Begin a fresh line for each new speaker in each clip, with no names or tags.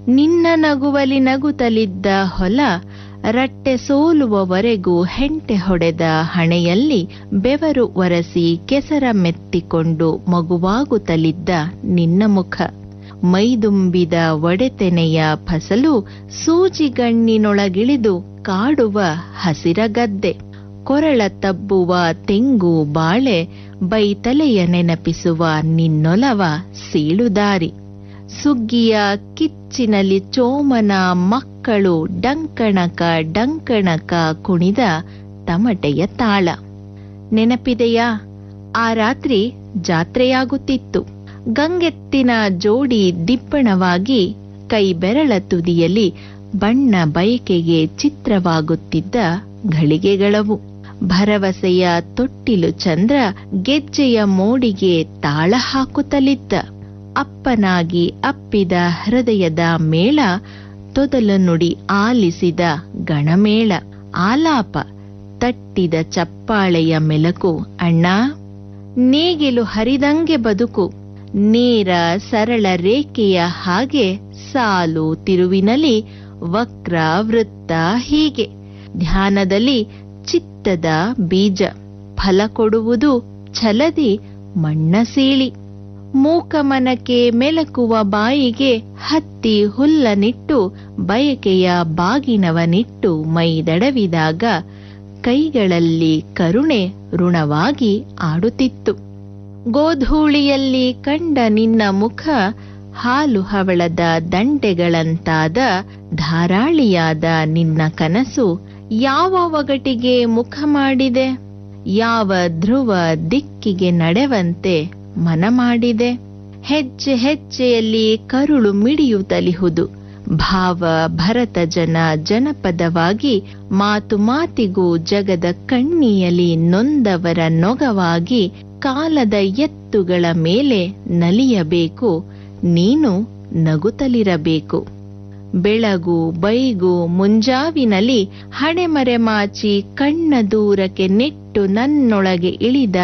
ನಿನ್ನ ನಗುವಲಿ ನಗುತ್ತಲಿದ್ದ ಹೊಲ ರಟ್ಟೆ ಸೋಲುವವರೆಗೂ ಹೆಂಟೆ ಹೊಡೆದ ಹಣೆಯಲ್ಲಿ ಬೆವರು ಒರೆಸಿ ಕೆಸರ ಮೆತ್ತಿಕೊಂಡು ಮಗುವಾಗುತ್ತಲಿದ್ದ ನಿನ್ನ ಮುಖ ಮೈದುಂಬಿದ ಒಡೆತೆನೆಯ ಫಸಲು ಸೂಜಿಗಣ್ಣಿನೊಳಗಿಳಿದು ಕಾಡುವ ಹಸಿರ ಗದ್ದೆ ಕೊರಳ ತಬ್ಬುವ ತೆಂಗು ಬಾಳೆ ಬೈತಲೆಯ ನೆನಪಿಸುವ ನಿನ್ನೊಲವ ಸೀಳುದಾರಿ ಸುಗ್ಗಿಯ ಕಿಚ್ಚಿನಲ್ಲಿ ಚೋಮನ ಮಕ್ಕಳು ಡಂಕಣಕ ಡಂಕಣಕ ಕುಣಿದ ತಮಟೆಯ ತಾಳ ನೆನಪಿದೆಯಾ ಆ ರಾತ್ರಿ ಜಾತ್ರೆಯಾಗುತ್ತಿತ್ತು ಗಂಗೆತ್ತಿನ ಜೋಡಿ ದಿಪ್ಪಣವಾಗಿ ಕೈ ಬೆರಳ ತುದಿಯಲ್ಲಿ ಬಣ್ಣ ಬಯಕೆಗೆ ಚಿತ್ರವಾಗುತ್ತಿದ್ದ ಘಳಿಗೆಗಳವು ಭರವಸೆಯ ತೊಟ್ಟಿಲು ಚಂದ್ರ ಗೆಜ್ಜೆಯ ಮೋಡಿಗೆ ತಾಳ ಹಾಕುತ್ತಲಿದ್ದ ಅಪ್ಪನಾಗಿ ಅಪ್ಪಿದ ಹೃದಯದ ಮೇಳ ತೊದಲು ನುಡಿ ಆಲಿಸಿದ ಗಣಮೇಳ ಆಲಾಪ ತಟ್ಟಿದ ಚಪ್ಪಾಳೆಯ ಮೆಲಕು ಅಣ್ಣ ನೇಗಿಲು ಹರಿದಂಗೆ ಬದುಕು ನೇರ ಸರಳ ರೇಖೆಯ ಹಾಗೆ ಸಾಲು ತಿರುವಿನಲ್ಲಿ ವಕ್ರ ವೃತ್ತ ಹೀಗೆ ಧ್ಯಾನದಲ್ಲಿ ಚಿತ್ತದ ಬೀಜ ಫಲ ಕೊಡುವುದು ಛಲದಿ ಮಣ್ಣ ಸೀಳಿ ಮೂಕಮನಕ್ಕೆ ಮೆಲಕುವ ಬಾಯಿಗೆ ಹತ್ತಿ ಹುಲ್ಲನಿಟ್ಟು ಬಯಕೆಯ ಬಾಗಿನವನಿಟ್ಟು ಮೈದಡವಿದಾಗ ಕೈಗಳಲ್ಲಿ ಕರುಣೆ ಋಣವಾಗಿ ಆಡುತ್ತಿತ್ತು ಗೋಧೂಳಿಯಲ್ಲಿ ಕಂಡ ನಿನ್ನ ಮುಖ ಹಾಲು ಹವಳದ ದಂಡೆಗಳಂತಾದ ಧಾರಾಳಿಯಾದ ನಿನ್ನ ಕನಸು ಯಾವ ಒಗಟಿಗೆ ಮುಖ ಮಾಡಿದೆ ಯಾವ ಧ್ರುವ ದಿಕ್ಕಿಗೆ ನಡೆವಂತೆ ಮನ ಮಾಡಿದೆ ಹೆಜ್ಜೆ ಹೆಜ್ಜೆಯಲ್ಲಿ ಕರುಳು ಮಿಡಿಯುತ್ತಲಿಹುದು ಭಾವ ಭರತ ಜನ ಜನಪದವಾಗಿ ಮಾತು ಮಾತಿಗೂ ಜಗದ ಕಣ್ಣಿಯಲಿ ನೊಂದವರ ನೊಗವಾಗಿ ಕಾಲದ ಎತ್ತುಗಳ ಮೇಲೆ ನಲಿಯಬೇಕು ನೀನು ನಗುತ್ತಲಿರಬೇಕು ಬೆಳಗು ಬೈಗು ಮುಂಜಾವಿನಲ್ಲಿ ಹಣೆಮರೆ ಮಾಚಿ ಕಣ್ಣ ದೂರಕ್ಕೆ ನೆಟ್ಟು ನನ್ನೊಳಗೆ ಇಳಿದ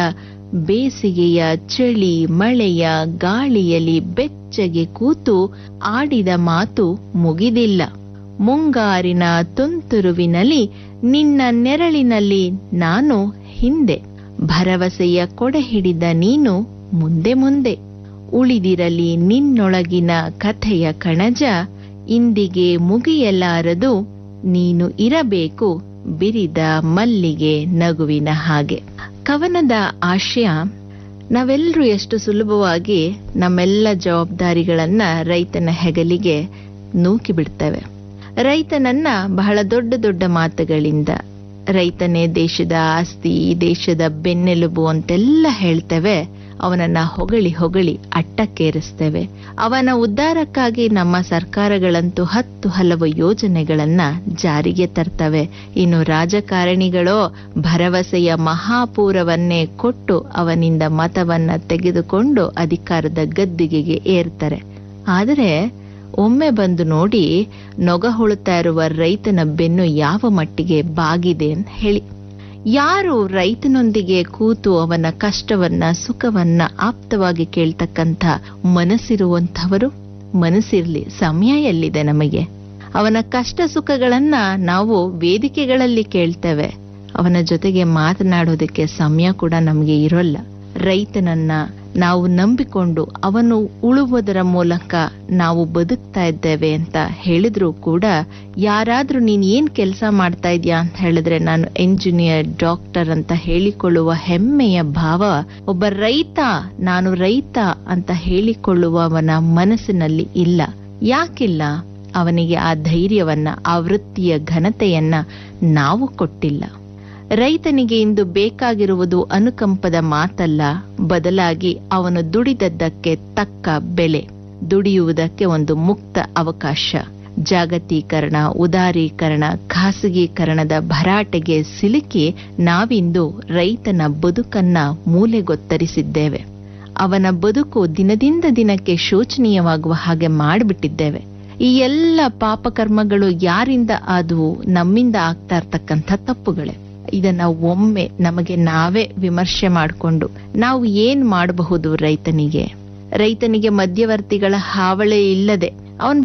ಬೇಸಿಗೆಯ ಚಳಿ ಮಳೆಯ ಗಾಳಿಯಲ್ಲಿ ಬೆಚ್ಚಗೆ ಕೂತು ಆಡಿದ ಮಾತು ಮುಗಿದಿಲ್ಲ ಮುಂಗಾರಿನ ತುಂತುರುವಿನಲ್ಲಿ ನಿನ್ನ ನೆರಳಿನಲ್ಲಿ ನಾನು ಹಿಂದೆ ಭರವಸೆಯ ಕೊಡೆ ಹಿಡಿದ ನೀನು ಮುಂದೆ ಮುಂದೆ ಉಳಿದಿರಲಿ ನಿನ್ನೊಳಗಿನ ಕಥೆಯ ಕಣಜ ಇಂದಿಗೆ ಮುಗಿಯಲಾರದು ನೀನು ಇರಬೇಕು ಬಿರಿದ ಮಲ್ಲಿಗೆ ನಗುವಿನ ಹಾಗೆ ಕವನದ ಆಶಯ ನಾವೆಲ್ಲರೂ ಎಷ್ಟು ಸುಲಭವಾಗಿ ನಮ್ಮೆಲ್ಲ ಜವಾಬ್ದಾರಿಗಳನ್ನ ರೈತನ ಹೆಗಲಿಗೆ ನೂಕಿ ಬಿಡ್ತೇವೆ ರೈತನನ್ನ ಬಹಳ ದೊಡ್ಡ ದೊಡ್ಡ ಮಾತುಗಳಿಂದ ರೈತನೇ ದೇಶದ ಆಸ್ತಿ ದೇಶದ ಬೆನ್ನೆಲುಬು ಅಂತೆಲ್ಲ ಹೇಳ್ತೇವೆ ಅವನನ್ನ ಹೊಗಳಿ ಹೊಗಳಿ ಅಟ್ಟಕ್ಕೇರಿಸ್ತೇವೆ ಅವನ ಉದ್ಧಾರಕ್ಕಾಗಿ ನಮ್ಮ ಸರ್ಕಾರಗಳಂತೂ ಹತ್ತು ಹಲವು ಯೋಜನೆಗಳನ್ನ ಜಾರಿಗೆ ತರ್ತವೆ ಇನ್ನು ರಾಜಕಾರಣಿಗಳೋ ಭರವಸೆಯ ಮಹಾಪೂರವನ್ನೇ ಕೊಟ್ಟು ಅವನಿಂದ ಮತವನ್ನ ತೆಗೆದುಕೊಂಡು ಅಧಿಕಾರದ ಗದ್ದಿಗೆಗೆ ಏರ್ತಾರೆ ಆದರೆ ಒಮ್ಮೆ ಬಂದು ನೋಡಿ ನೊಗ ಹೊಳುತ್ತಾ ಇರುವ ರೈತನ ಬೆನ್ನು ಯಾವ ಮಟ್ಟಿಗೆ ಬಾಗಿದೆ ಅಂತ ಹೇಳಿ ಯಾರು ರೈತನೊಂದಿಗೆ ಕೂತು ಅವನ ಕಷ್ಟವನ್ನ ಸುಖವನ್ನ ಆಪ್ತವಾಗಿ ಕೇಳ್ತಕ್ಕಂಥ ಮನಸ್ಸಿರುವಂಥವರು ಮನಸ್ಸಿರ್ಲಿ ಸಮಯ ಎಲ್ಲಿದೆ ನಮಗೆ ಅವನ ಕಷ್ಟ ಸುಖಗಳನ್ನ ನಾವು ವೇದಿಕೆಗಳಲ್ಲಿ ಕೇಳ್ತೇವೆ ಅವನ ಜೊತೆಗೆ ಮಾತನಾಡೋದಕ್ಕೆ ಸಮಯ ಕೂಡ ನಮಗೆ ಇರೋಲ್ಲ ರೈತನನ್ನ ನಾವು ನಂಬಿಕೊಂಡು ಅವನು ಉಳುವುದರ ಮೂಲಕ ನಾವು ಬದುಕ್ತಾ ಇದ್ದೇವೆ ಅಂತ ಹೇಳಿದ್ರು ಕೂಡ ಯಾರಾದ್ರೂ ನೀನ್ ಏನ್ ಕೆಲಸ ಮಾಡ್ತಾ ಇದ್ಯಾ ಅಂತ ಹೇಳಿದ್ರೆ ನಾನು ಎಂಜಿನಿಯರ್ ಡಾಕ್ಟರ್ ಅಂತ ಹೇಳಿಕೊಳ್ಳುವ ಹೆಮ್ಮೆಯ ಭಾವ ಒಬ್ಬ ರೈತ ನಾನು ರೈತ ಅಂತ ಹೇಳಿಕೊಳ್ಳುವವನ ಮನಸ್ಸಿನಲ್ಲಿ ಇಲ್ಲ ಯಾಕಿಲ್ಲ ಅವನಿಗೆ ಆ ಧೈರ್ಯವನ್ನ ಆ ವೃತ್ತಿಯ ಘನತೆಯನ್ನ ನಾವು ಕೊಟ್ಟಿಲ್ಲ ರೈತನಿಗೆ ಇಂದು ಬೇಕಾಗಿರುವುದು ಅನುಕಂಪದ ಮಾತಲ್ಲ ಬದಲಾಗಿ ಅವನು ದುಡಿದದ್ದಕ್ಕೆ ತಕ್ಕ ಬೆಲೆ ದುಡಿಯುವುದಕ್ಕೆ ಒಂದು ಮುಕ್ತ ಅವಕಾಶ ಜಾಗತೀಕರಣ ಉದಾರೀಕರಣ ಖಾಸಗೀಕರಣದ ಭರಾಟೆಗೆ ಸಿಲುಕಿ ನಾವಿಂದು ರೈತನ ಬದುಕನ್ನ ಮೂಲೆಗೊತ್ತರಿಸಿದ್ದೇವೆ ಅವನ ಬದುಕು ದಿನದಿಂದ ದಿನಕ್ಕೆ ಶೋಚನೀಯವಾಗುವ ಹಾಗೆ ಮಾಡಿಬಿಟ್ಟಿದ್ದೇವೆ ಈ ಎಲ್ಲ ಪಾಪಕರ್ಮಗಳು ಯಾರಿಂದ ಆದವು ನಮ್ಮಿಂದ ಆಗ್ತಾ ಇರ್ತಕ್ಕಂಥ ತಪ್ಪುಗಳೇ ಇದನ್ನ ಒಮ್ಮೆ ನಮಗೆ ನಾವೇ ವಿಮರ್ಶೆ ಮಾಡಿಕೊಂಡು ನಾವು ಏನ್ ಮಾಡಬಹುದು ರೈತನಿಗೆ ರೈತನಿಗೆ ಮಧ್ಯವರ್ತಿಗಳ ಹಾವಳಿ ಇಲ್ಲದೆ ಅವನ್